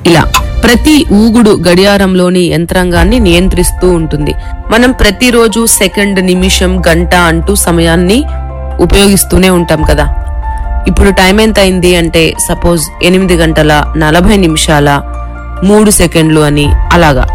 ఇలా ప్రతి ఊగుడు గడియారంలోని యంత్రాంగాన్ని నియంత్రిస్తూ ఉంటుంది మనం ప్రతిరోజు సెకండ్ నిమిషం గంట అంటూ సమయాన్ని ఉపయోగిస్తూనే ఉంటాం కదా ఇప్పుడు టైం ఎంత అయింది అంటే సపోజ్ ఎనిమిది గంటల నలభై నిమిషాల మూడు సెకండ్లు అని అలాగా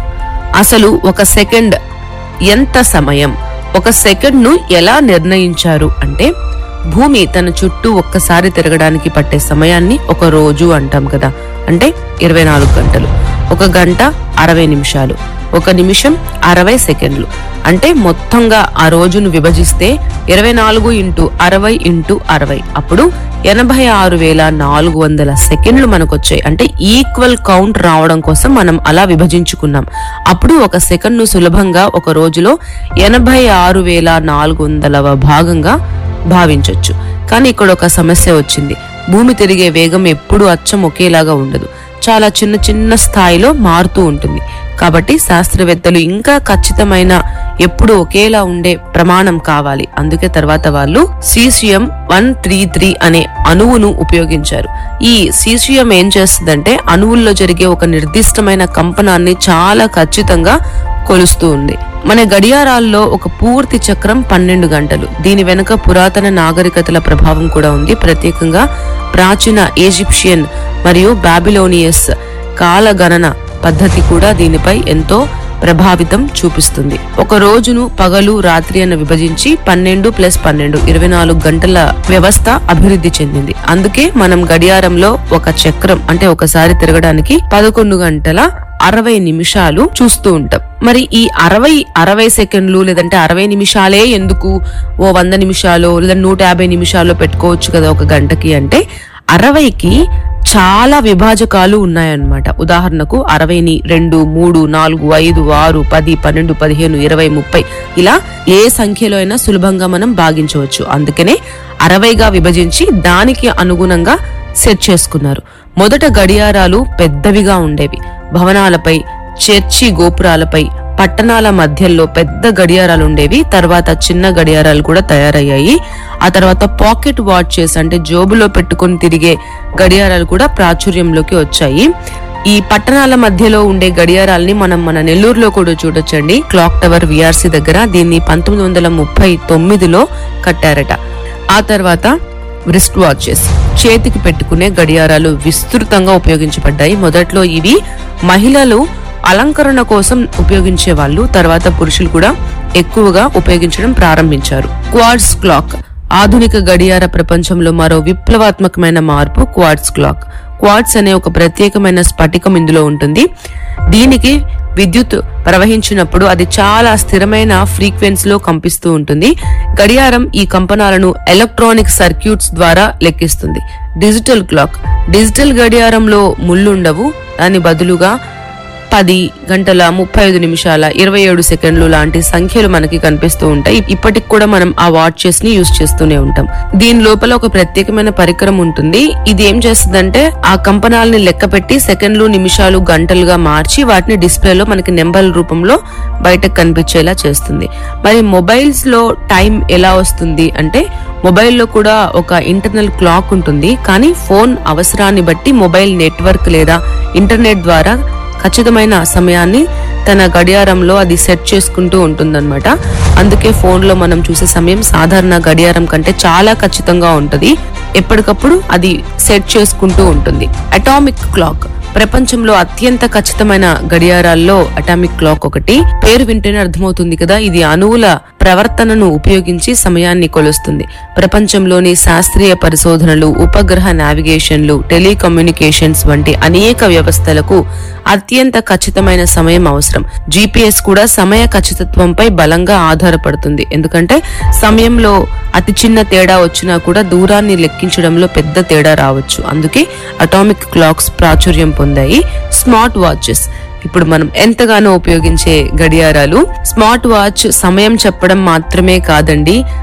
అసలు ఒక సెకండ్ ఎంత సమయం ఒక సెకండ్ ను ఎలా నిర్ణయించారు అంటే భూమి తన చుట్టూ ఒక్కసారి తిరగడానికి పట్టే సమయాన్ని ఒక రోజు అంటాం కదా అంటే ఇరవై నాలుగు గంటలు ఒక గంట అరవై నిమిషాలు ఒక నిమిషం అరవై సెకండ్లు అంటే మొత్తంగా ఆ రోజును విభజిస్తే ఇరవై నాలుగు ఇంటూ అరవై ఇంటూ అరవై అప్పుడు ఎనభై ఆరు వేల నాలుగు వందల సెకండ్లు మనకు వచ్చాయి అంటే ఈక్వల్ కౌంట్ రావడం కోసం మనం అలా విభజించుకున్నాం అప్పుడు ఒక సెకండ్ ను సులభంగా ఒక రోజులో ఎనభై ఆరు వేల నాలుగు వందలవ భాగంగా భావించొచ్చు కానీ ఇక్కడ ఒక సమస్య వచ్చింది భూమి తిరిగే వేగం ఎప్పుడూ అచ్చం ఒకేలాగా ఉండదు చాలా చిన్న చిన్న స్థాయిలో మారుతూ ఉంటుంది కాబట్టి శాస్త్రవేత్తలు ఇంకా ఖచ్చితమైన ఎప్పుడు ఒకేలా ఉండే ప్రమాణం కావాలి అందుకే తర్వాత వాళ్ళు సీసియం వన్ త్రీ త్రీ అనే అణువును ఉపయోగించారు ఈ సీసియం ఏం చేస్తుందంటే అణువుల్లో జరిగే ఒక నిర్దిష్టమైన కంపనాన్ని చాలా ఖచ్చితంగా కొలుస్తూ ఉంది మన గడియారాల్లో ఒక పూర్తి చక్రం పన్నెండు గంటలు దీని వెనుక పురాతన నాగరికతల ప్రభావం కూడా ఉంది ప్రత్యేకంగా ప్రాచీన ఈజిప్షియన్ మరియు బాబిలోనియస్ కాలగణన పద్ధతి కూడా దీనిపై ఎంతో ప్రభావితం చూపిస్తుంది ఒక రోజును పగలు రాత్రి అని విభజించి పన్నెండు ప్లస్ పన్నెండు ఇరవై నాలుగు గంటల వ్యవస్థ అభివృద్ధి చెందింది అందుకే మనం గడియారంలో ఒక చక్రం అంటే ఒకసారి తిరగడానికి పదకొండు గంటల అరవై నిమిషాలు చూస్తూ ఉంటాం మరి ఈ అరవై అరవై సెకండ్లు లేదంటే అరవై నిమిషాలే ఎందుకు ఓ వంద నిమిషాలు లేదా నూట యాభై నిమిషాలు పెట్టుకోవచ్చు కదా ఒక గంటకి అంటే అరవైకి చాలా విభాజకాలు ఉన్నాయన్నమాట ఉదాహరణకు అరవైని రెండు మూడు నాలుగు ఐదు ఆరు పది పన్నెండు పదిహేను ఇరవై ముప్పై ఇలా ఏ సంఖ్యలో అయినా సులభంగా మనం భాగించవచ్చు అందుకనే అరవైగా విభజించి దానికి అనుగుణంగా సెట్ చేసుకున్నారు మొదట గడియారాలు పెద్దవిగా ఉండేవి భవనాలపై చర్చి గోపురాలపై పట్టణాల మధ్యలో పెద్ద గడియారాలు ఉండేవి తర్వాత చిన్న గడియారాలు కూడా తయారయ్యాయి ఆ తర్వాత పాకెట్ వాచెస్ అంటే జోబులో పెట్టుకొని తిరిగే గడియారాలు కూడా ప్రాచుర్యంలోకి వచ్చాయి ఈ పట్టణాల మధ్యలో ఉండే గడియారాల్ని మనం మన నెల్లూరులో కూడా చూడొచ్చండి క్లాక్ టవర్ విఆర్సి దగ్గర దీన్ని పంతొమ్మిది వందల ముప్పై తొమ్మిదిలో కట్టారట ఆ తర్వాత రిస్ట్ వాచెస్ చేతికి పెట్టుకునే గడియారాలు విస్తృతంగా ఉపయోగించబడ్డాయి మొదట్లో ఇవి మహిళలు అలంకరణ కోసం ఉపయోగించే వాళ్ళు తర్వాత పురుషులు కూడా ఎక్కువగా ఉపయోగించడం ప్రారంభించారు క్వార్ట్స్ క్లాక్ ఆధునిక గడియార ప్రపంచంలో మరో విప్లవాత్మకమైన మార్పు క్వార్ట్స్ క్లాక్ క్వార్ట్స్ అనే ఒక ప్రత్యేకమైన స్ఫటికం ఇందులో ఉంటుంది దీనికి విద్యుత్ ప్రవహించినప్పుడు అది చాలా స్థిరమైన ఫ్రీక్వెన్సీలో కంపిస్తూ ఉంటుంది గడియారం ఈ కంపనాలను ఎలక్ట్రానిక్ సర్క్యూట్స్ ద్వారా లెక్కిస్తుంది డిజిటల్ క్లాక్ డిజిటల్ గడియారంలో ముళ్ళుండవు దాని బదులుగా పది గంటల ముప్పై ఐదు నిమిషాల ఇరవై ఏడు సెకండ్లు లాంటి సంఖ్యలు మనకి కనిపిస్తూ ఉంటాయి ఇప్పటికి కూడా మనం ఆ వాచెస్ ని యూజ్ చేస్తూనే ఉంటాం దీని లోపల ఒక ప్రత్యేకమైన పరికరం ఉంటుంది ఇది ఏం చేస్తుందంటే ఆ కంపనాలని లెక్క పెట్టి సెకండ్లు నిమిషాలు గంటలుగా మార్చి వాటిని డిస్ప్లేలో మనకి నెంబర్ల రూపంలో బయటకు కనిపించేలా చేస్తుంది మరి మొబైల్స్ లో టైం ఎలా వస్తుంది అంటే మొబైల్లో కూడా ఒక ఇంటర్నల్ క్లాక్ ఉంటుంది కానీ ఫోన్ అవసరాన్ని బట్టి మొబైల్ నెట్వర్క్ లేదా ఇంటర్నెట్ ద్వారా ఖచ్చితమైన సమయాన్ని తన గడియారంలో అది సెట్ చేసుకుంటూ ఉంటుందన్నమాట అందుకే ఫోన్ లో మనం చూసే సమయం సాధారణ గడియారం కంటే చాలా ఖచ్చితంగా ఉంటది ఎప్పటికప్పుడు అది సెట్ చేసుకుంటూ ఉంటుంది అటామిక్ క్లాక్ ప్రపంచంలో అత్యంత ఖచ్చితమైన గడియారాల్లో అటామిక్ క్లాక్ ఒకటి పేరు వింటేనే అర్థమవుతుంది కదా ఇది అణువుల ప్రవర్తనను ఉపయోగించి సమయాన్ని కొలుస్తుంది ప్రపంచంలోని శాస్త్రీయ పరిశోధనలు ఉపగ్రహ నావిగేషన్లు టెలికమ్యూనికేషన్స్ వంటి అనేక వ్యవస్థలకు అత్యంత ఖచ్చితమైన సమయం అవసరం జీపీఎస్ కూడా సమయ ఖచ్చితత్వంపై బలంగా ఆధారపడుతుంది ఎందుకంటే సమయంలో అతి చిన్న తేడా వచ్చినా కూడా దూరాన్ని లెక్కించడంలో పెద్ద తేడా రావచ్చు అందుకే అటామిక్ క్లాక్స్ ప్రాచుర్యం పొందాయి స్మార్ట్ వాచెస్ ఇప్పుడు మనం ఎంతగానో ఉపయోగించే గడియారాలు స్మార్ట్ వాచ్ సమయం చెప్పడం మాత్రమే కాదండి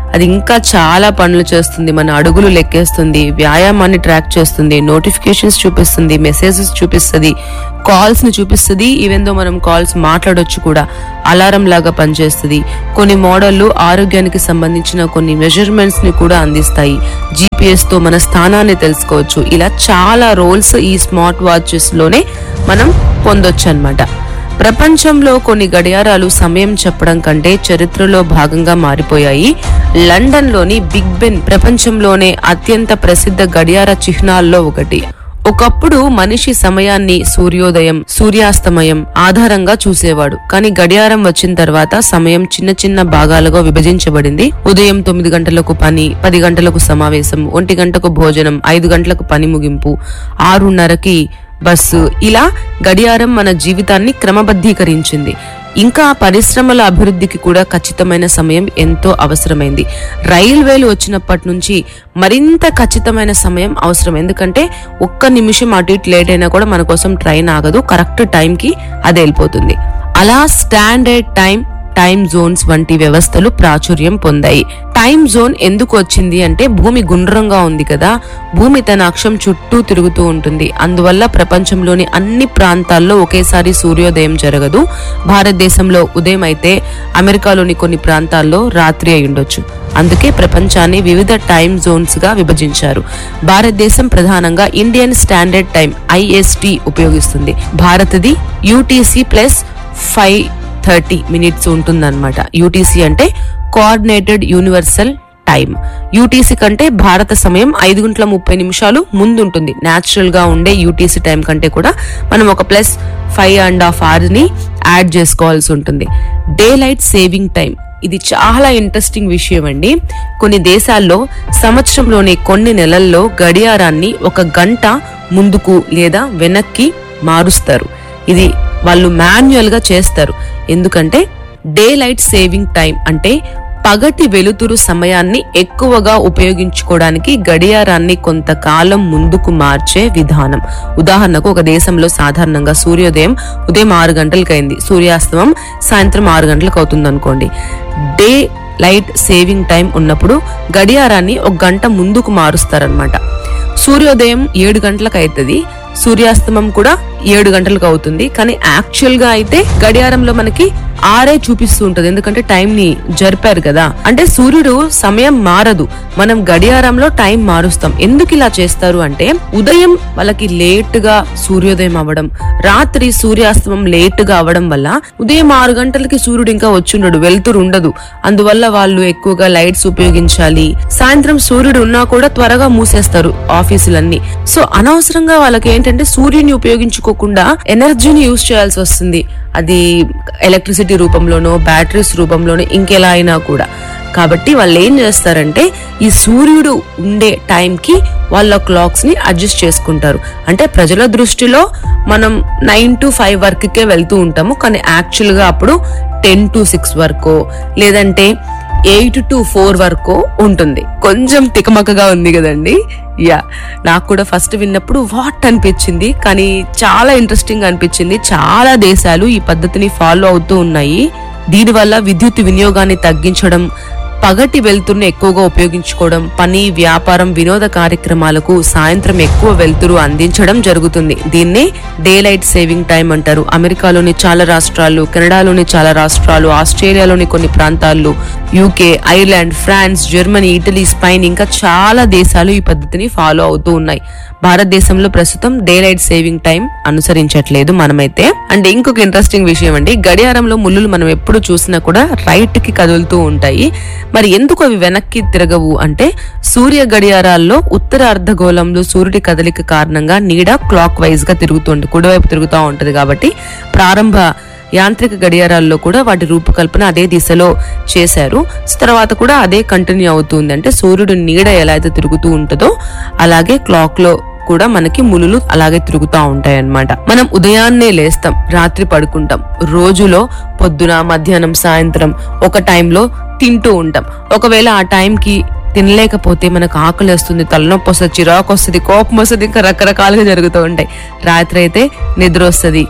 అది ఇంకా చాలా పనులు చేస్తుంది మన అడుగులు లెక్కేస్తుంది వ్యాయామాన్ని ట్రాక్ చేస్తుంది నోటిఫికేషన్స్ చూపిస్తుంది మెసేజెస్ చూపిస్తుంది కాల్స్ ని చూపిస్తుంది ఈవెన్ దో మనం కాల్స్ మాట్లాడొచ్చు కూడా అలారం లాగా పనిచేస్తుంది కొన్ని మోడళ్లు ఆరోగ్యానికి సంబంధించిన కొన్ని మెజర్మెంట్స్ ని కూడా అందిస్తాయి జీపీఎస్ తో మన స్థానాన్ని తెలుసుకోవచ్చు ఇలా చాలా రోల్స్ ఈ స్మార్ట్ వాచెస్ లోనే మనం పొందొచ్చు అన్నమాట ప్రపంచంలో కొన్ని గడియారాలు సమయం చెప్పడం కంటే చరిత్రలో భాగంగా మారిపోయాయి లండన్ లోని బిగ్ బెన్ ప్రపంచంలోనే అత్యంత ప్రసిద్ధ గడియార చిహ్నాల్లో ఒకటి ఒకప్పుడు మనిషి సమయాన్ని సూర్యోదయం సూర్యాస్తమయం ఆధారంగా చూసేవాడు కానీ గడియారం వచ్చిన తర్వాత సమయం చిన్న చిన్న భాగాలుగా విభజించబడింది ఉదయం తొమ్మిది గంటలకు పని పది గంటలకు సమావేశం ఒంటి గంటకు భోజనం ఐదు గంటలకు పని ముగింపు ఆరున్నరకి బస్సు ఇలా గడియారం మన జీవితాన్ని క్రమబద్ధీకరించింది ఇంకా పరిశ్రమల అభివృద్ధికి కూడా ఖచ్చితమైన సమయం ఎంతో అవసరమైంది రైల్వేలు వచ్చినప్పటి నుంచి మరింత ఖచ్చితమైన సమయం అవసరం ఎందుకంటే ఒక్క నిమిషం అటు ఇటు లేట్ అయినా కూడా మన కోసం ట్రైన్ ఆగదు కరెక్ట్ టైంకి అది వెళ్ళిపోతుంది అలా స్టాండర్డ్ టైం టైం జోన్స్ వంటి వ్యవస్థలు ప్రాచుర్యం పొందాయి టైం జోన్ ఎందుకు వచ్చింది అంటే భూమి గుండ్రంగా ఉంది కదా భూమి తన అక్షం చుట్టూ తిరుగుతూ ఉంటుంది అందువల్ల ప్రపంచంలోని అన్ని ప్రాంతాల్లో ఒకేసారి సూర్యోదయం జరగదు భారతదేశంలో ఉదయం అయితే అమెరికాలోని కొన్ని ప్రాంతాల్లో రాత్రి అయి ఉండొచ్చు అందుకే ప్రపంచాన్ని వివిధ టైం జోన్స్ గా విభజించారు భారతదేశం ప్రధానంగా ఇండియన్ స్టాండర్డ్ టైం ఐఎస్టి ఉపయోగిస్తుంది భారత్ది UTC plus five thirty minutes ఉంటుందన్నమాట యూటీసీ అంటే కోఆర్డినేటెడ్ యూనివర్సల్ టైం యూటీసీ కంటే భారత సమయం ఐదు గంటల ముప్పై నిమిషాలు ముందు ఉంటుంది న్యాచురల్ గా ఉండే యూటీసీ టైం కంటే కూడా మనం ఒక plus five and half hours ని యాడ్ చేసుకోవాల్సి ఉంటుంది డే లైట్ సేవింగ్ టైం ఇది చాలా ఇంట్రెస్టింగ్ విషయం అండి కొన్ని దేశాల్లో సంవత్సరంలోని కొన్ని నెలల్లో గడియారాన్ని ఒక గంట ముందుకు లేదా వెనక్కి మారుస్తారు ఇది వాళ్ళు మాన్యువల్ గా చేస్తారు ఎందుకంటే డే లైట్ సేవింగ్ టైం అంటే పగటి వెలుతురు సమయాన్ని ఎక్కువగా ఉపయోగించుకోవడానికి గడియారాన్ని కొంతకాలం ముందుకు మార్చే విధానం ఉదాహరణకు ఒక దేశంలో సాధారణంగా సూర్యోదయం ఉదయం ఆరు గంటలకైంది సూర్యాస్తమం సాయంత్రం ఆరు గంటలకు అవుతుంది అనుకోండి డే లైట్ సేవింగ్ టైం ఉన్నప్పుడు గడియారాన్ని ఒక గంట ముందుకు మారుస్తారనమాట సూర్యోదయం ఏడు గంటలకు అవుతుంది సూర్యాస్తమం కూడా ఏడు గంటలకు అవుతుంది కానీ యాక్చువల్ గా అయితే గడియారంలో మనకి ఆరే చూపిస్తూ ఉంటది ఎందుకంటే టైం ని జరిపారు కదా అంటే సూర్యుడు సమయం మారదు మనం గడియారంలో టైం మారుస్తాం ఎందుకు ఇలా చేస్తారు అంటే ఉదయం వాళ్ళకి లేట్ గా సూర్యోదయం అవ్వడం రాత్రి సూర్యాస్తమం లేట్ గా అవ్వడం వల్ల ఉదయం ఆరు గంటలకి సూర్యుడు ఇంకా వచ్చుండడు వెలుతురు ఉండదు అందువల్ల వాళ్ళు ఎక్కువగా లైట్స్ ఉపయోగించాలి సాయంత్రం సూర్యుడు ఉన్నా కూడా త్వరగా మూసేస్తారు ఆఫీసులన్నీ సో అనవసరంగా వాళ్ళకి ఏంటంటే సూర్యుని ఉపయోగించుకోకుండా ఎనర్జీని యూజ్ చేయాల్సి వస్తుంది అది ఎలక్ట్రిసిటీ రూపంలోనో బ్యాటరీస్ రూపంలోనో ఇంకెలా అయినా కూడా కాబట్టి వాళ్ళు ఏం చేస్తారంటే ఈ సూర్యుడు ఉండే టైంకి వాళ్ళ క్లాక్స్ ని అడ్జస్ట్ చేసుకుంటారు అంటే ప్రజల దృష్టిలో మనం నైన్ టు ఫైవ్ వర్క్కే వెళ్తూ ఉంటాము కానీ యాక్చువల్ గా అప్పుడు టెన్ టు సిక్స్ వరకు లేదంటే ఎయిట్ టు ఫోర్ వరకు ఉంటుంది కొంచెం తికమకగా ఉంది కదండి యా నాకు కూడా ఫస్ట్ విన్నప్పుడు వాట్ అనిపించింది కానీ చాలా ఇంట్రెస్టింగ్ అనిపించింది చాలా దేశాలు ఈ పద్ధతిని ఫాలో అవుతూ ఉన్నాయి దీనివల్ల విద్యుత్ వినియోగాన్ని తగ్గించడం పగటి వెలుతురుని ఎక్కువగా ఉపయోగించుకోవడం పని వ్యాపారం వినోద కార్యక్రమాలకు సాయంత్రం ఎక్కువ వెలుతురు అందించడం జరుగుతుంది దీన్నే డే లైట్ సేవింగ్ టైం అంటారు అమెరికాలోని చాలా రాష్ట్రాలు కెనడాలోని చాలా రాష్ట్రాలు ఆస్ట్రేలియాలోని కొన్ని ప్రాంతాల్లో UK Ireland France Germany Italy Spain ఇంకా చాలా దేశాలు ఈ పద్ధతిని ఫాలో అవుతూ ఉన్నాయి భారతదేశంలో ప్రస్తుతం డే లైట్ సేవింగ్ టైం అనుసరించట్లేదు మనమైతే అండ్ ఇంకొక ఇంట్రెస్టింగ్ విషయం అండి గడియారంలో ముళ్ళులు మనం ఎప్పుడు చూసినా కూడా రైట్ కి కదులుతూ ఉంటాయి మరి ఎందుకు అవి వెనక్కి తిరగవు అంటే సూర్య గడియారాల్లో ఉత్తర అర్ధగోళంలో సూర్యుడి కదలిక కారణంగా నీడ క్లాక్ వైజ్ గా తిరుగుతూ ఉంటుంది కుడివైపు తిరుగుతూ ఉంటది కాబట్టి ప్రారంభ యాంత్రిక గడియారాల్లో కూడా వాటి రూపకల్పన అదే దిశలో చేశారు తర్వాత కూడా అదే కంటిన్యూ అవుతుంది అంటే సూర్యుడు నీడ ఎలా అయితే తిరుగుతూ ఉంటుందో అలాగే క్లాక్ లో కూడా మనకి ములులు అలాగే తిరుగుతూ ఉంటాయి అన్నమాట మనం ఉదయాన్నే లేస్తాం రాత్రి పడుకుంటాం రోజులో పొద్దున మధ్యాహ్నం సాయంత్రం ఒక టైంలో తింటూ ఉంటాం ఒకవేళ ఆ టైంకి తినలేకపోతే మనకు ఆకలి వస్తుంది తలనొప్పి వస్తుంది చిరాకు వస్తుంది కోపం వస్తుంది ఇంకా రకరకాలుగా జరుగుతూ ఉంటాయి రాత్రి అయితే నిద్ర వస్తుంది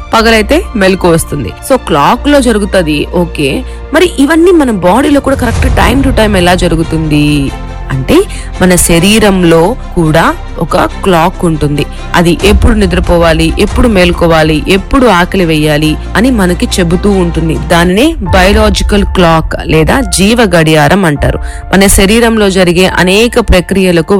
పగలైతే మెలకు వస్తుంది సో క్లాక్ లో జరుగుతుంది ఓకే మరి ఇవన్నీ మన బాడీలో కూడా కరెక్ట్ టైం టు టైం ఎలా జరుగుతుంది అంటే మన శరీరంలో కూడా ఒక క్లాక్ ఉంటుంది అది ఎప్పుడు నిద్రపోవాలి ఎప్పుడు మేల్కోవాలి ఎప్పుడు ఆకలి వేయాలి అని మనకి చెబుతూ ఉంటుంది దానినే బయలాజికల్ క్లాక్ లేదా జీవ గడియారం అంటారు మన శరీరంలో జరిగే అనేక ప్రక్రియలకు